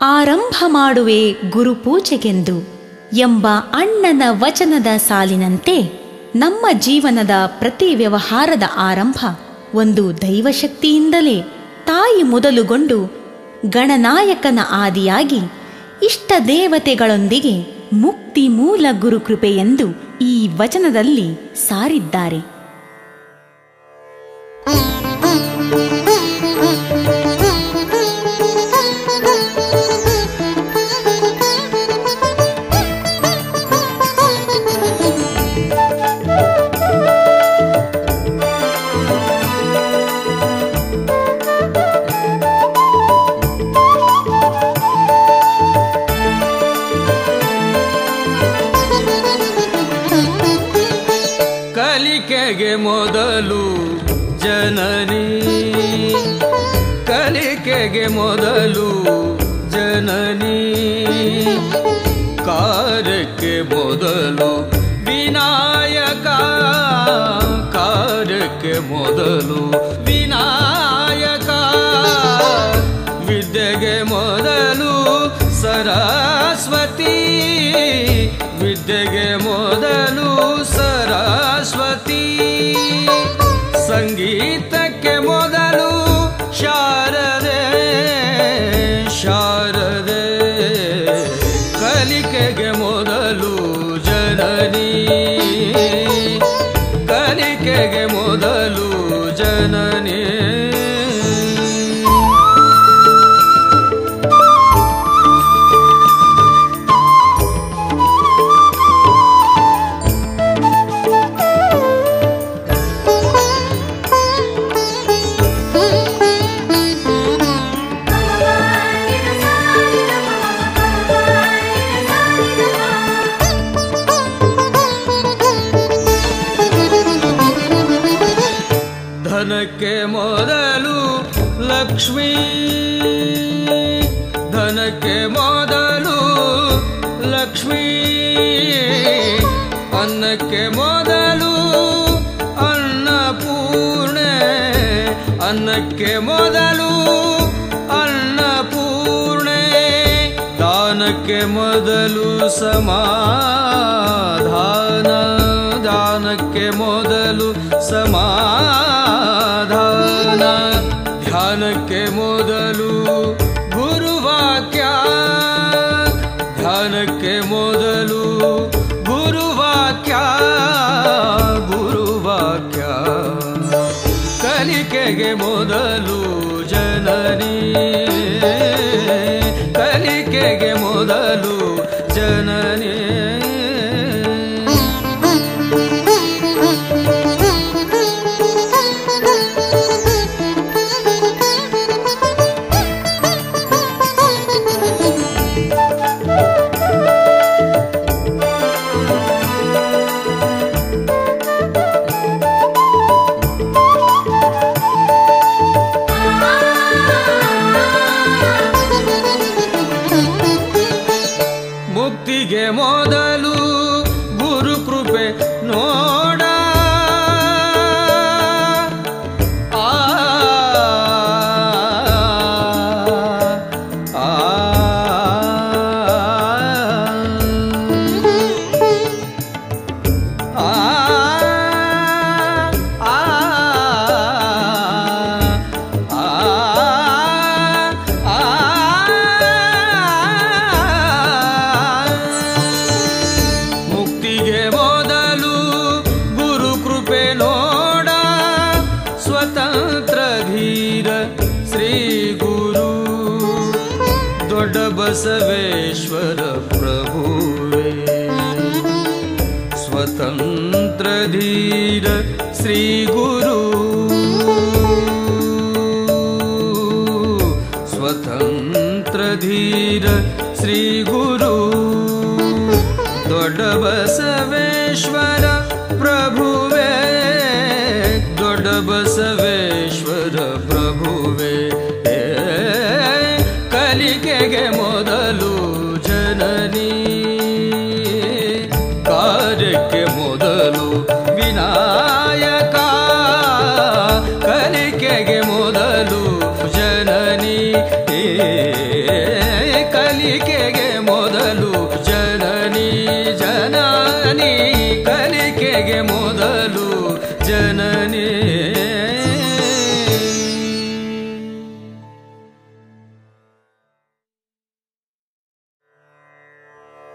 ಆರಂಭ ಮಾಡುವೆ ಗುರುಪೂಜೆಗೆಂದು ಎಂಬ ಅಣ್ಣನ ವಚನದ ಸಾಲಿನಂತೆ ನಮ್ಮ ಜೀವನದ ಪ್ರತಿ ವ್ಯವಹಾರದ ಆರಂಭ ಒಂದು ದೈವಶಕ್ತಿಯಿಂದಲೇ ತಾಯಿ ಮೊದಲುಗೊಂಡು ಗಣನಾಯಕನ ಆದಿಯಾಗಿ ಇಷ್ಟ ದೇವತೆಗಳೊಂದಿಗೆ ಮುಕ್ತಿ ಮೂಲ ಗುರುಕೃಪೆಯೆಂದು ಈ ವಚನದಲ್ಲಿ ಸಾರಿದ್ದಾರೆ ಕಲಿಕೆಗೆ ಮೊದಲು ಜನನಿ ಕಲಿಕೆಗೆ ಮೊದಲು ಜನನಿ ಕಾರ್ಯಕ್ಕೆ ಮೊದಲು ವಿನಾಯಕ ಕಾರ್ಯಕ್ಕೆ ಮೊದಲು ವಿನಾಯಕ ವಿದ್ಯೆಗೆ ಮೊದಲು ಸರಸ್ವತಿ ವಿದ್ಯೆಗೆ ಮೊದಲು ಸರಸ್ವತಿ ಸಂಗೀತಕ್ಕೆ ಮೊದಲು ಶಾರದೆ ಶಾರದೆ ಕಲಿಕೆಗೆ ಮೊದಲು ಜನನಿ ಕಲಿಕೆಗೆ ಮೊದಲು ಜನನಿ ಧನಕ್ಕೆ ಮೊದಲು ಲಕ್ಷ್ಮೀ ಧನಕ್ಕೆ ಮೊದಲು ಲಕ್ಷ್ಮೀ ಅನ್ನಕ್ಕೆ ಮೊದಲು ಅನ್ನಪೂರ್ಣೆ ಅನ್ನಕ್ಕೆ ಮೊದಲು ಅನ್ನಪೂರ್ಣೆ ದಾನಕ್ಕೆ ಮೊದಲು ಸಮಾಧಾನ ದಾನಕ್ಕೆ ಮೊದಲು ಸಮಾಧಾನ ಧ್ಯಾನಕ್ಕೆ ಮೊದಲು ಗುರುವಾಕ್ಯ ಧ್ಯಾನಕ್ಕೆ ಮೊದಲು ಗುರುವಾಕ್ಯ ಗುರುವಾಕ್ಯ ಕಲಿಕೆಗೆ ಮೊದಲು ಜನನಿ ಕಲಿಕೆಗೆ ಮೊದಲು ಜನನಿ ಮುಕ್ತಿಗೆ ಮೊದಲು ಗುರು ಕೃಪೆ ನೋಡ ಆ, ಆ, ಆ, ಆ, ಆ, ಮುಕ್ತಿಗೆ ಮೊದಲು ಗುರು ಕೃಪೆ ನೋಡ ಸ್ವತಂತ್ರ ಧೀರ ಶ್ರೀ ಗುರು ದೊಡ್ಡ ಬಸವೇಶ್ವರ ಪ್ರಭುವೇ ಸ್ವತಂತ್ರ ಧೀರ ಶ್ರೀ ಗುರು ಸ್ವತಂತ್ರ ಧೀರ ಶ್ರೀ ಗುರು ದೊಡ್ಡ ಬಸವೇಶ್ವರ ಪ್ರಭುವೇ ದೊಡ್ಡ ಬಸವೇಶ್ವರ ಪ್ರಭುವೇ ಏ, ಕಲಿಕೆಗೆ ಮೊದಲು ಜನನಿ ಕಾರ್ಯಕ್ಕೆ ಮೊದಲು ವಿನಾಯಕ ಕಲಿಕೆಗೆ ಮೊದಲು ಜನನಿ ಏ,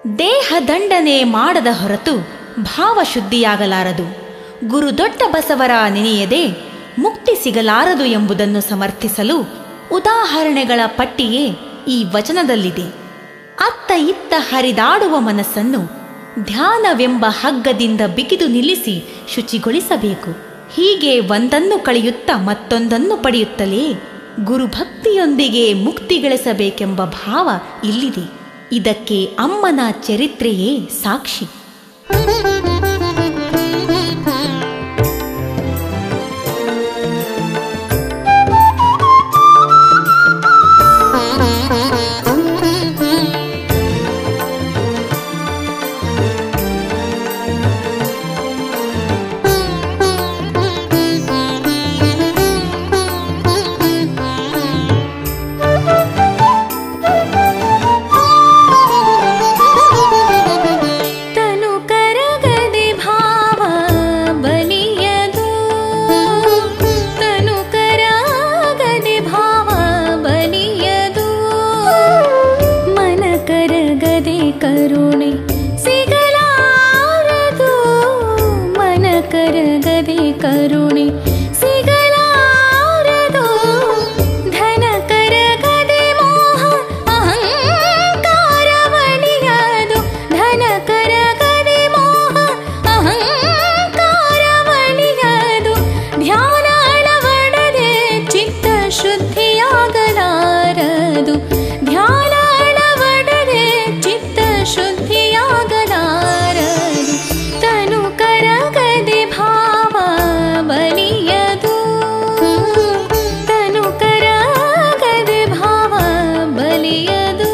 ದೇಹ ದಂಡನೆ ಮಾಡದ ಹೊರತು ಭಾವಶುದ್ಧಿಯಾಗಲಾರದು ಗುರು ದೊಡ್ಡ ಬಸವರ ನೆನೆಯದೆ ಮುಕ್ತಿ ಸಿಗಲಾರದು ಎಂಬುದನ್ನು ಸಮರ್ಥಿಸಲು ಉದಾಹರಣೆಗಳ ಪಟ್ಟಿಯೇ ಈ ವಚನದಲ್ಲಿದೆ ಅತ್ತ ಇತ್ತ ಹರಿದಾಡುವ ಮನಸ್ಸನ್ನು ಧ್ಯಾನವೆಂಬ ಹಗ್ಗದಿಂದ ಬಿಗಿದು ನಿಲ್ಲಿಸಿ ಶುಚಿಗೊಳಿಸಬೇಕು ಹೀಗೆ ಒಂದನ್ನು ಕಳೆಯುತ್ತಾ ಮತ್ತೊಂದನ್ನು ಪಡೆಯುತ್ತಲೇ ಗುರುಭಕ್ತಿಯೊಂದಿಗೆ ಮುಕ್ತಿ ಗಳಿಸಬೇಕೆಂಬ ಭಾವ ಇಲ್ಲಿದೆ ಇದಕ್ಕೆ ಅಮ್ಮನ ಚರಿತ್ರೆಯೇ ಸಾಕ್ಷಿ ತನು ಕರಗದೆ ಭಾವ ಬಲಿಯದು ತನು ಕರಗದೆ ಭಾವ ಬಲಿಯದು ಮನ ಕರಗದೆ ಕರುಣೆ ಸಿಗಲಾರದು ಮನ ಕರಗದೆ ಕರುಣೆ ಸಿಗಲಾರದು ಧನ ಕರಗದೆ ಮೋಹ ಅಹಂಕಾರವಳಿಯದು ಧನ ಕರಗದೆ ಮೋಹ ಅಹಂಕಾರವಳಿಯದು ಧ್ಯಾನ ಅಳವಡದೆ ಚಿತ್ತ ಶುದ್ಧಿಯಾಗಲಾರದು ಧ್ಯಾನ ಅಳವಡದೆ ಚಿತ್ತ ಶುದ್ಧಿಯಾಗಲಾರದು ತನು ಕರಗದೆ ಭಾವ ಬಲಿಯದು ತನು ಕರಗದೆ ಭಾವ ಬಲಿಯದು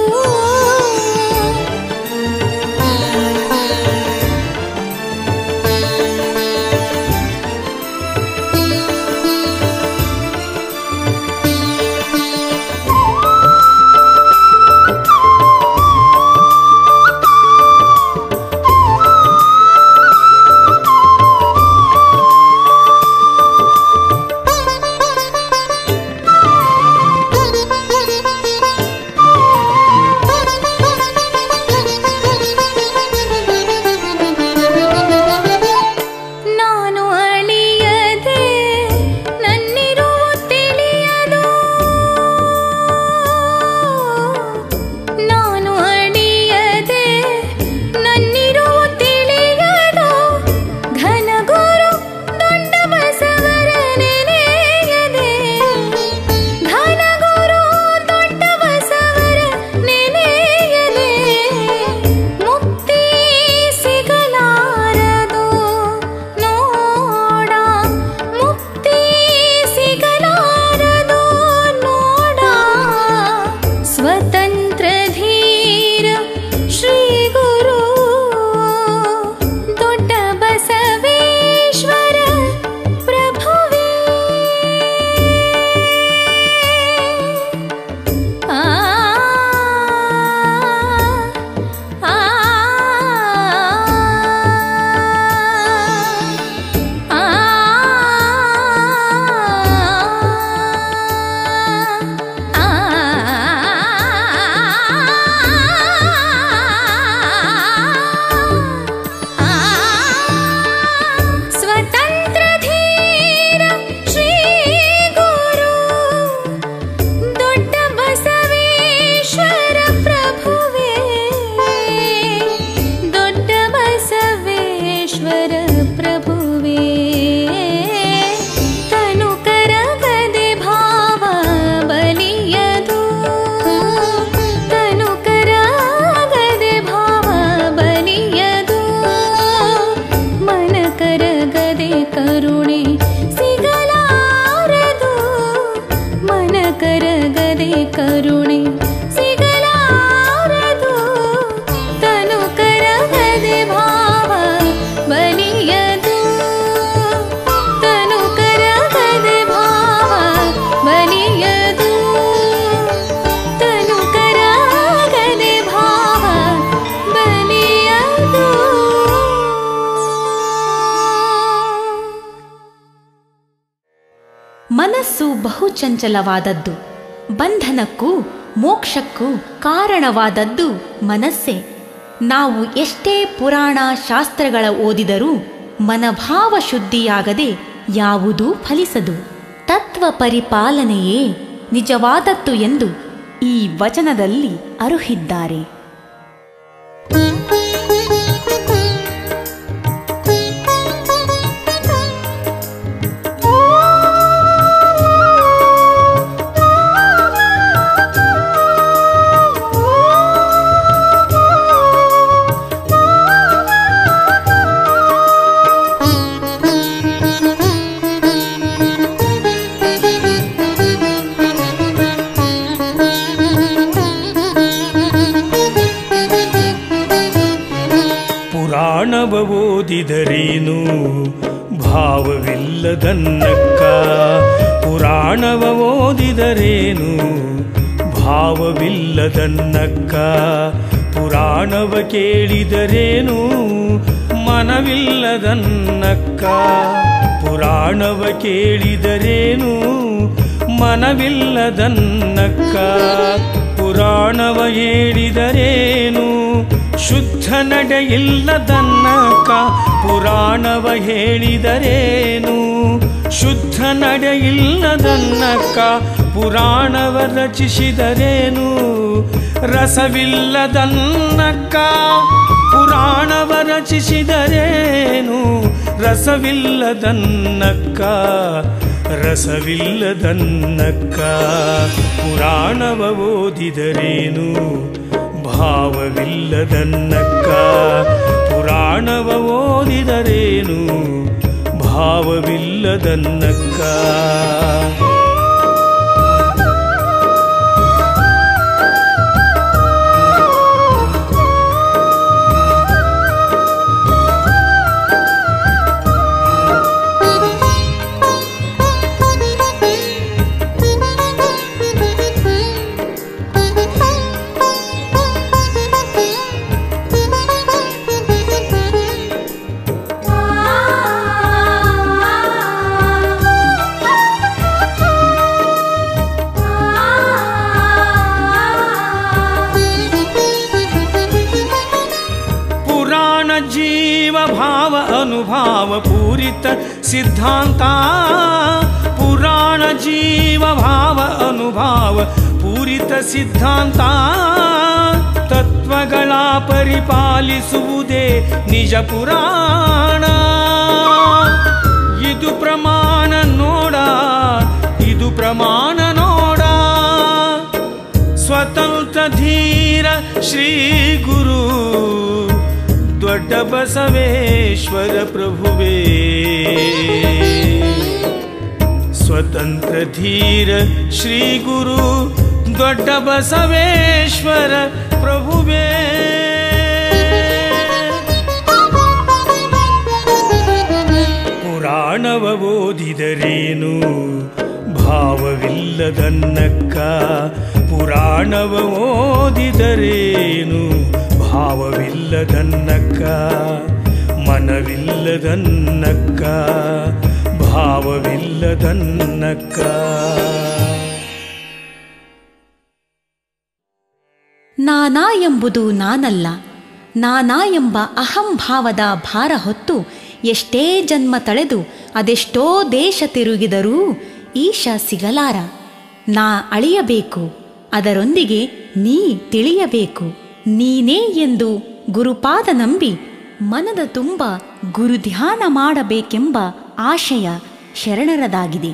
ನಾನು ಅಳಿಯದೆ ನನ್ನಿರುವ ತಿಳಿಯದು ನಾನು ಅಳಿಯದೆ ನನ್ನಿರುವ ತಿಳಿಯದು ಘನಗುರು ದೊಡ್ಡ ಬಸವರ ನೆನೆಯದೆ ಘನಗುರು ದೊಡ್ಡ ಬಸವರ ನೆನೆಯದೆ ಮುಕ್ತಿ ಸಿಗಲಾರದು ನೋಡ ಮುಕ್ತಿ ಸಿಗಲಾರದು ನೋಡ ಸ್ವತಂತ್ರ ಧೀರ ಶ್ರೀ ಗುರು ದೊಡ್ಡ ಬಸವೇಶ್ವರ ಪ್ರಭುವೇ ಆ ಆ ಸ್ವತಂತ್ರ ಧೀರ ಶ್ರೀ ಗುರು ದೊಡ್ಡ ಬಸವೇಶ್ವರ ಪ್ರಭುವೇ ದೊಡ್ಡ ಬಸವೇಶ್ವರ ಪ್ರಭುವೇ ತನು ಕರಗದೆ ಭಾವ ಬಲಿಯದು ತನು ಕರಗದೆ ಭಾವ ಬಲಿಯದು ಮನ ಕರಗದೆ ಕರುಣೆ ಸಿಗಲಾರದು ಮನ ಕರಗದೆ ಕರುಣೆ ಸಿಗಲಾರದು ತನು ಕರಗದೆ ಭಾವ ಬಲಿಯದು ತನು ಕರಗದೆ ಭಾವ ಬಲಿಯದು ತನು ಕರಗದೆ ಭಾವ ಬಲಿಯದು ಮನಸ್ಸು ಬಹು ಚಂಚಲವಾದದ್ದು ಬಂಧನಕ್ಕೂ ಮೋಕ್ಷಕ್ಕೂ ಕಾರಣವಾದದ್ದು ಮನಸ್ಸೇ ನಾವು ಎಷ್ಟೇ ಪುರಾಣ ಶಾಸ್ತ್ರಗಳ ಓದಿದರೂ ಮನಭಾವ ಶುದ್ಧಿಯಾಗದೆ ಯಾವುದೂ ಫಲಿಸದು ತತ್ವ ಪರಿಪಾಲನೆಯೇ ನಿಜವಾದದ್ದು ಎಂದು ಈ ವಚನದಲ್ಲಿ ಅರುಹಿದ್ದಾರೆ ಪುರಾಣವ ಓದಿದರೇನು ಭಾವವಿಲ್ಲದನ್ನಕ್ಕ ಪುರಾಣವ ಓದಿದರೇನು ಭಾವವಿಲ್ಲದನ್ನಕ್ಕ ಪುರಾಣವ ಕೇಳಿದರೇನು ಮನವಿಲ್ಲದನ್ನಕ್ಕ ಪುರಾಣವ ಕೇಳಿದರೇನು ಮನವಿಲ್ಲದನ್ನಕ್ಕ ಪುರಾಣವ ಹೇಳಿದರೇನು ಶುದ್ಧ ನಡೆಯಿಲ್ಲದನ್ನಕ್ಕ ಪುರಾಣವ ಹೇಳಿದರೇನು ಶುದ್ಧ ನಡೆಯಿಲ್ಲದನ್ನಕ್ಕ ಪುರಾಣವ ರಚಿಸಿದರೇನು ರಸವಿಲ್ಲದನ್ನಕ್ಕ ಪುರಾಣವ ರಚಿಸಿದರೇನು ರಸವಿಲ್ಲದನ್ನಕ್ಕ ರಸವಿಲ್ಲದನ್ನಕ್ಕ ಪುರಾಣವ ಓದಿದರೇನು ಭಾವವಿಲ್ಲದನ್ನಕ್ಕ ಪುರಾಣವ ಓದಿದರೇನು ಭಾವವಿಲ್ಲದನ್ನಕ್ಕ ಪುರಾಣ ಜೀವ ಭಾವ ಅನುಭಾವ ಪೂರಿತ ಸಿದ್ಧಾಂತ ಪುರಾಣ ಜೀವ ಭಾವ ಅನುಭಾವ ಪೂರಿತ ಸಿದ್ಧಾಂತ ತತ್ವಗಳ ಪರಿಪಾಲಿಸುವುದೇ ನಿಜ ಪುರಾಣ ಇದು ಪ್ರಮಾಣ ನೋಡ ಇದು ಪ್ರಮಾಣ ನೋಡ ಸ್ವತಂತ್ರ ಧೀರ ಶ್ರೀ ಗುರು ದೊಡ್ಡ ಬಸವೇಶ್ವರ ಪ್ರಭುವೇ ಸ್ವತಂತ್ರ ಧೀರ ಶ್ರೀ ಗುರು ದೊಡ್ಡ ಬಸವೇಶ್ವರ ಪ್ರಭುವೇ ಪುರಾಣವ ಓದಿದರೇನು ಭಾವವಿಲ್ಲದನ್ನಕ್ಕ ಪುರಾಣವ ಓದಿದರೇನು ಭಾವವಿಲ್ಲದನ್ನಕ್ಕ ಮನವಿಲ್ಲದನ್ನಕ್ಕ ಭಾವವಿಲ್ಲದನ್ನಕ್ಕ ನಾನಾ ಎಂಬುದು ನಾನಲ್ಲ ನಾನಾ ಎಂಬ ಅಹಂಭಾವದ ಭಾರ ಹೊತ್ತು ಎಷ್ಟೇ ಜನ್ಮ ತಳೆದು ಅದೆಷ್ಟೋ ದೇಶ ತಿರುಗಿದರೂ ಈಶ ಸಿಗಲಾರ ನಾ ಅಳಿಯಬೇಕು ಅದರೊಂದಿಗೆ ನೀ ತಿಳಿಯಬೇಕು ನೀನೇ ಎಂದು ಗುರುಪಾದ ನಂಬಿ ಮನದ ತುಂಬ ಗುರುಧ್ಯಾನ ಮಾಡಬೇಕೆಂಬ ಆಶಯ ಶರಣರದಾಗಿದೆ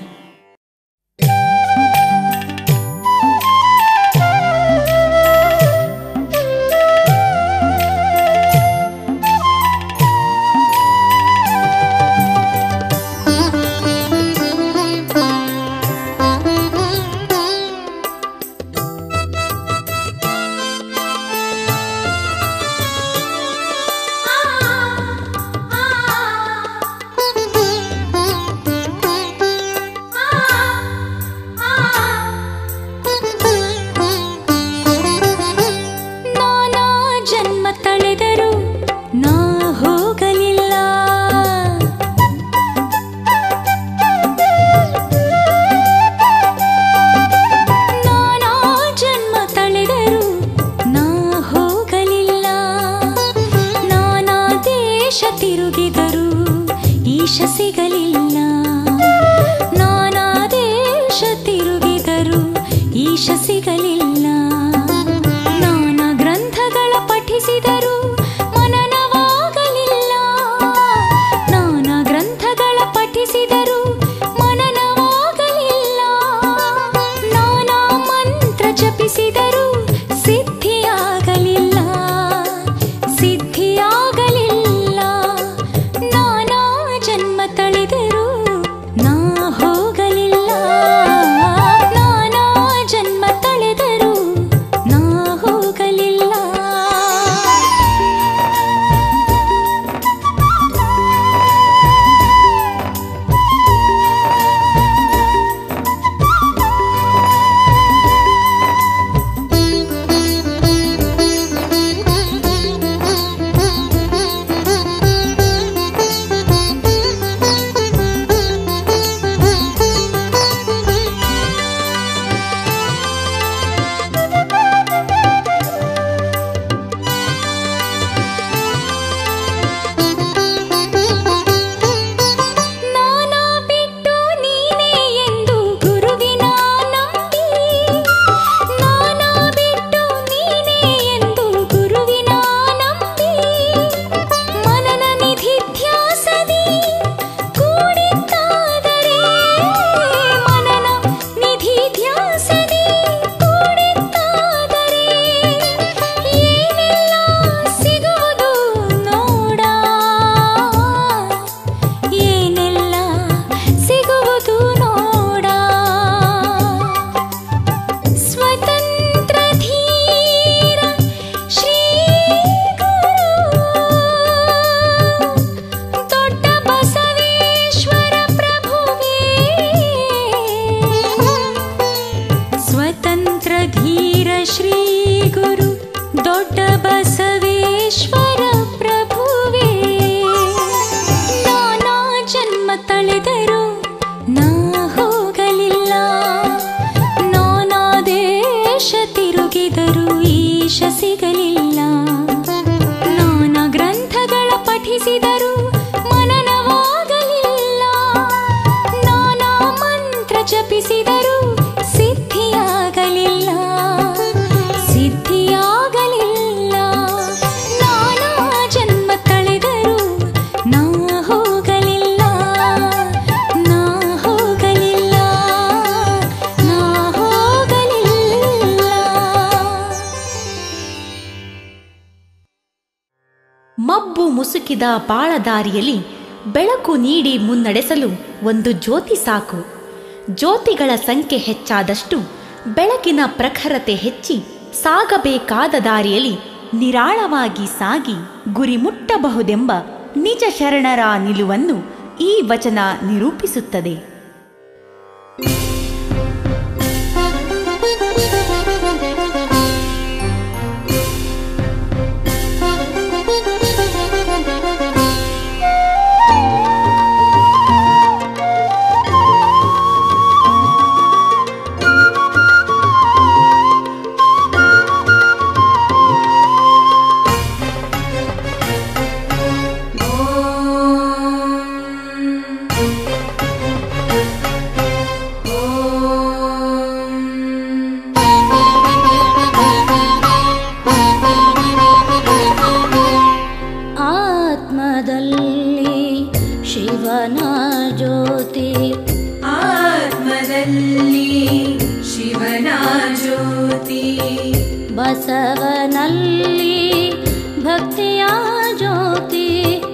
ಶ್ರೀ ಗುರು ದೊಡ್ಡ ಬಸವೇಶ್ವರ ಪ್ರಭುವೇ ನಾನಾ ಜನ್ಮ ತಳೆದರು ನಾ ಹೋಗಲಿಲ್ಲ ನಾನಾ ದೇಶ ತಿರುಗಿದರು ಈಶ ಸಿಗಲಿಲ್ಲ ನಾನಾ ಗ್ರಂಥಗಳ ಪಠಿಸಿದರು ಮನನವಾಗಲಿಲ್ಲ ನಾನಾ ಮಂತ್ರ ಜಪಿಸಿದರು ಸಿದ್ಧಿಯಾಗಲಿಲ್ಲ ಸಿದ್ಧಿಯಾಗಲಿಲ್ಲ ನಾನಾ ಜನ್ಮ ತಳೆದರು ನಾ ಹೋಗಲಿಲ್ಲ ನಾ ಹೋಗಲಿಲ್ಲ ನಾ ಹೋಗಲಿಲ್ಲ ಮಬ್ಬು ಮುಸುಕಿದ ಬಾಳದಾರಿಯಲ್ಲಿ ಬೆಳಕು ನೀಡಿ ಮುನ್ನಡೆಸಲು ಒಂದು ಜ್ಯೋತಿ ಸಾಕು ಜ್ಯೋತಿಗಳ ಸಂಖ್ಯೆ ಹೆಚ್ಚಾದಷ್ಟು ಬೆಳಕಿನ ಪ್ರಖರತೆ ಹೆಚ್ಚಿ ಸಾಗಬೇಕಾದ ದಾರಿಯಲ್ಲಿ ನಿರಾಳವಾಗಿ ಸಾಗಿ ಗುರಿ ಮುಟ್ಟಬಹುದೆಂಬ ನಿಜ ಶರಣರ ನಿಲುವನ್ನು ಈ ವಚನ ನಿರೂಪಿಸುತ್ತದೆ ಆತ್ಮದಲ್ಲಿ ಶಿವನ ಜ್ಯೋತಿ ಆತ್ಮದಲ್ಲಿ ಶಿವನ ಜ್ಯೋತಿ ಬಸವನಲ್ಲಿ ಭಕ್ತಿಯ ಜ್ಯೋತಿ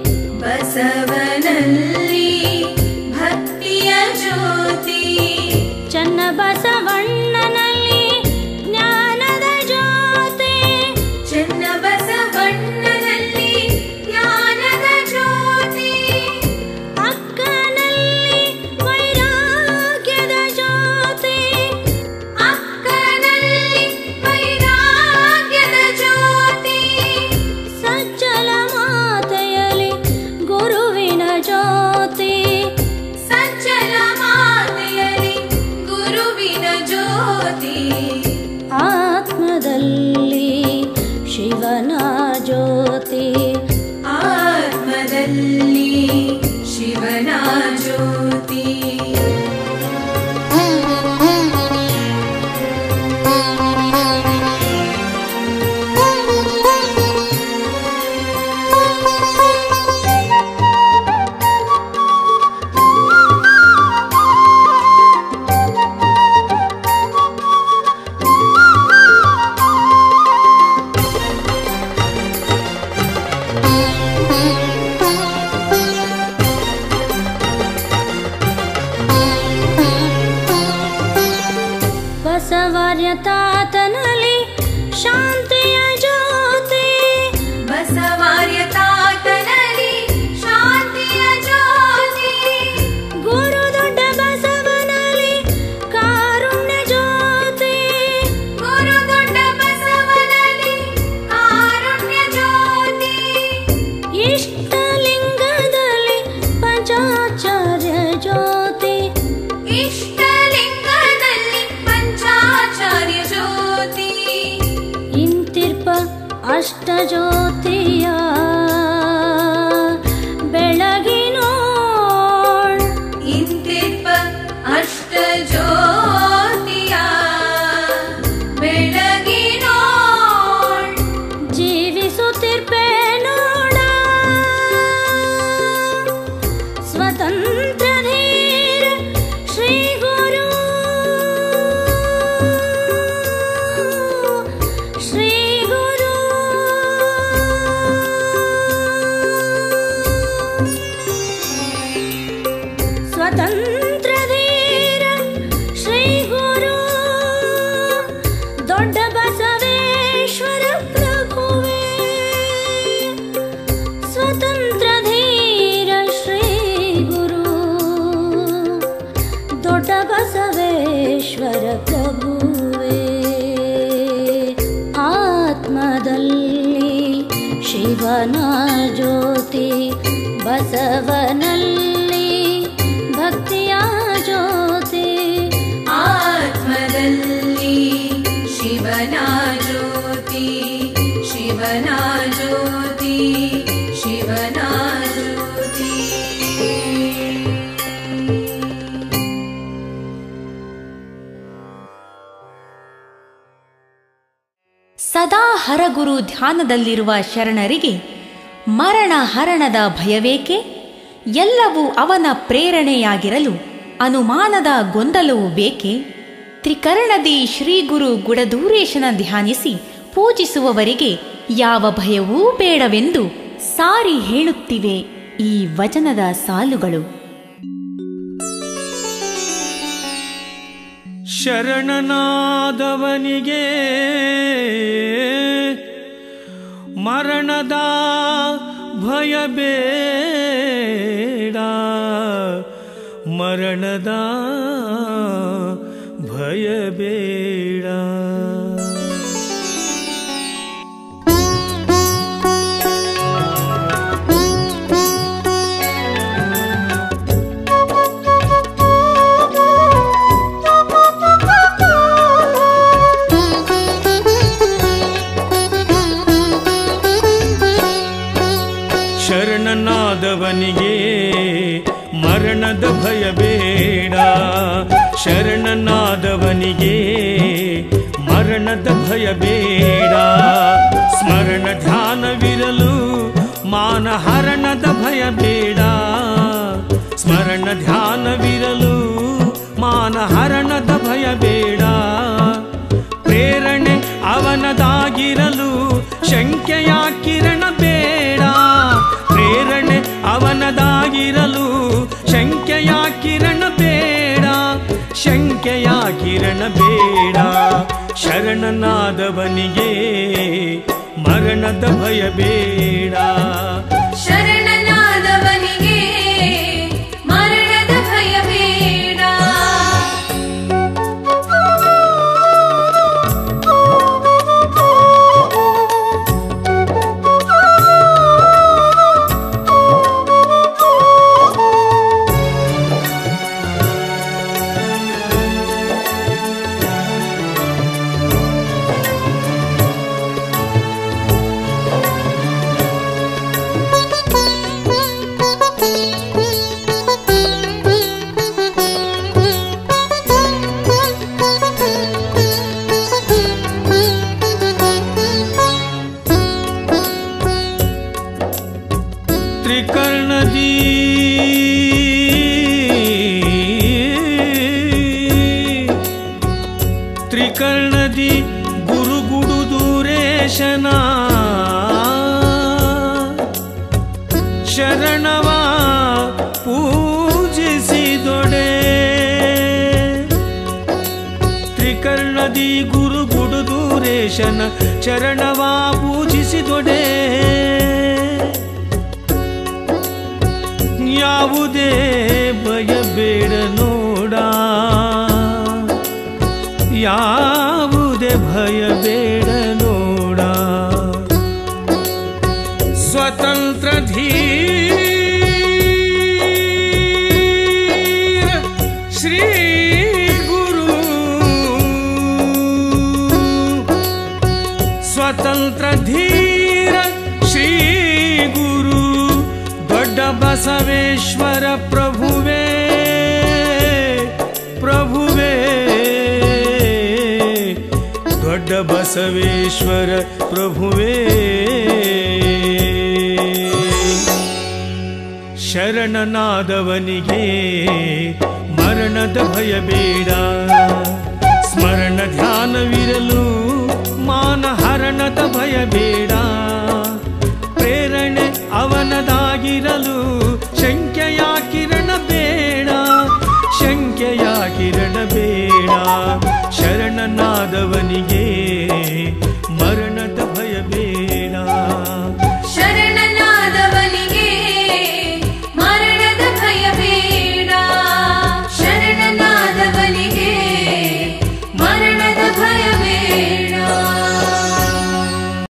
ಬಸವನಲ್ಲಿ ಭಕ್ತಿಯ ಜ್ಯೋತಿ ಚನ್ನ ಬಸವಣ್ಣನಲ್ಲಿ ಜ್ಞಾನದ ಜ್ಯೋತಿ ಚೆನ್ನ ಬಸವಣ್ಣನಲ್ಲಿ ಜ್ಞಾನದ ಜ್ಯೋತಿ ಅಕ್ಕನಲ್ಲಿ ವೈರಾಗ್ಯದ ಜ್ಯೋತಿ ಅಕ್ಕನಲ್ಲಿ ವೈರಾಗ್ಯದ ಜ್ಯೋತಿ ಸಜ್ಜಲ ಮಾತೆಯಲ್ಲಿ ಗುರುವಿನ ಜ್ಯೋತಿ ಸಜ್ಜಲ ಮಾತೆಯಲ್ಲಿ ಗುರುವಿನ ಜ್ಯೋತಿ ಆತ್ಮದಲ್ಲಿ ಶಿವನ ಜ್ಯೋತಿ ಆತ್ಮದಲ್ಲಿ ಶಿವನ ಜ್ಯೋತಿ ಬಸವರ್ಯ ತಾತನಲ್ಲಿ ಶಾಂತಿಯ ಜ್ಯೋತಿ ಬಸವಾರ್ಯ ತಾತನಲ್ಲಿ ಶಾಂತಿಯ ಜ್ಯೋತಿ ಗುರು ದೊಡ್ಡ ಬಸವನಲ್ಲಿ ಕಾರುಣ್ಯ ಜ್ಯೋತಿ ಗುರು ದೊಡ್ಡ ಬಸವನಲ್ಲಿ ಕಾರುಣ್ಯ ಜ್ಯೋತಿ ಇಷ್ಟಲಿಂಗದಲ್ಲಿ ಪಂಚಾಚಾರ್ಯ ಜ್ಯೋತಿ ಇಷ್ಟಲಿಂಗದಲ್ಲಿ ಪಂಚಾಚಾರ್ಯ ಜ್ಯೋತಿ ಇಂತಿರ್ಪ ಅಷ್ಟ ಜ್ಯೋತಿಯ ಬೆಳಗಿನೋಳ್ ಇಂತಿಪ್ಪ ಅಷ್ಟ ಜ್ಯೋತಿಯ ಬೆಳಗಿನೋಳ್ ಜೀವಿಸುತ್ತಿರ್ಪೆ ನೋಡ ಸ್ವತಂತ್ರ ಧೀರ ಶ್ರೀ ಗುರು ಶ್ರೀ ಗುರು ಸ್ವತಂತ್ರ ಧೀರ ಶ್ರೀ ಗುರು ದೊಡ್ಡ ಬಸವೇಶ್ವರ ಪ್ರಭುವೇ ಸ್ವತಂತ್ರ ಧೀರ ಶ್ರೀ ಗುರು ದೊಡ್ಡ ಬಸವೇಶ್ವರ ಪ್ರಭುವೇ ಆತ್ಮದಲ್ಲಿ ಶಿವನ ಜ್ಯೋತಿ ಬಸವನಲ್ಲಿ ಭಕ್ತಿಯ ಜ್ಯೋತಿ ಆತ್ಮದಲ್ಲಿ ಶಿವನ ಜ್ಯೋತಿ ಶಿವನ ಜ್ಯೋತಿ ಶಿವನ ಜ್ಯೋತಿ ಸದಾ ಹರಗುರು ಧ್ಯಾನದಲ್ಲಿರುವ ಶರಣರಿಗೆ ಮರಣ ಹರಣದ ಭಯವೇಕೆ ಎಲ್ಲವೂ ಅವನ ಪ್ರೇರಣೆಯಾಗಿರಲು ಅನುಮಾನದ ಗೊಂದಲವು ಬೇಕೆ ತ್ರಿಕರಣದಿ ಶ್ರೀಗುರು ಗುಡದೂರೇಶನ ಧ್ಯಾನಿಸಿ ಪೂಜಿಸುವವರಿಗೆ ಯಾವ ಭಯವೂ ಬೇಡವೆಂದು ಸಾರಿ ಹೇಳುತ್ತಿವೆ ಈ ವಚನದ ಸಾಲುಗಳು ಶರಣನಾದವನಿಗೆ ಮರಣದ ಭಯ ಬೇಡ ಮರಣದ ಭಯ ಬೇಡ ಶರಣನಾದವನಿಗೆ ಮರಣದ ಭಯ ಬೇಡ ಶರಣನಾದವನಿಗೆ ಮರಣದ ಭಯ ಬೇಡ ಸ್ಮರಣ ಧ್ಯಾನವಿರಲು ಮಾನಹರಣದ ಭಯ ಬೇಡ ಸ್ಮರಣ ಧ್ಯಾನವಿರಲು ಮಾನಹರಣದ ಭಯ ಬೇಡ ಪ್ರೇರಣೆ ಅವನದಾಗಿರಲು ಶಂಕೆಯ ಕಿರಣ ಬೇಡ ಪ್ರೇರಣೆ ಅವನದಾಗಿರಲು ಶಂಕೆಯ ಕಿರಣ ಬೇಡ ಶಂಕೆಯ ಕಿರಣ ಬೇಡ ಶರಣನಾದವನಿಗೆ ಮರಣದ ಭಯ ಬೇಡ ಶರಣನಾದವನಿಗೆ ಮರಣದ ಭಯ ಬೇಡ ತ್ರಿಕರ್ಣದಿ ತ್ರಿಕರ್ಣದಿ ಗುರುಗುಡು ದೂರೇಶನ ಶರಣವ ಪೂಜಿಸಿದೊಡೆ ತ್ರಿಕರ್ಣದಿ ಗುರು ಗುಡು ದೂರೇಶನ ಚರಣವ ಪೂಜಿಸಿದೊಡೆ ಯಾವುದೇ ಭಯ ಬೇಡ ನೋಡ ಯಾವುದೇ ಭಯ ಬೇಡ ನೋಡ ಸ್ವತಂತ್ರ ಧೀರ ಶ್ರೀ ಗುರು ಸ್ವತಂತ್ರ ಧೀರ ಶ್ರೀ ಗುರು ದೊಡ್ಡ ಬಸವೇಶ್ವರ ಪ್ರಭುವೇ ಪ್ರಭುವೇ ದೊಡ್ಡ ಬಸವೇಶ್ವರ ಪ್ರಭುವೇ ಶರಣನಾದವನಿಗೆ ಮರಣದ ಭಯ ಬೇಡ ಸ್ಮರಣ ಧ್ಯಾನವಿರಲು ಮಾನಹರಣದ ಭಯ ಬೇಡ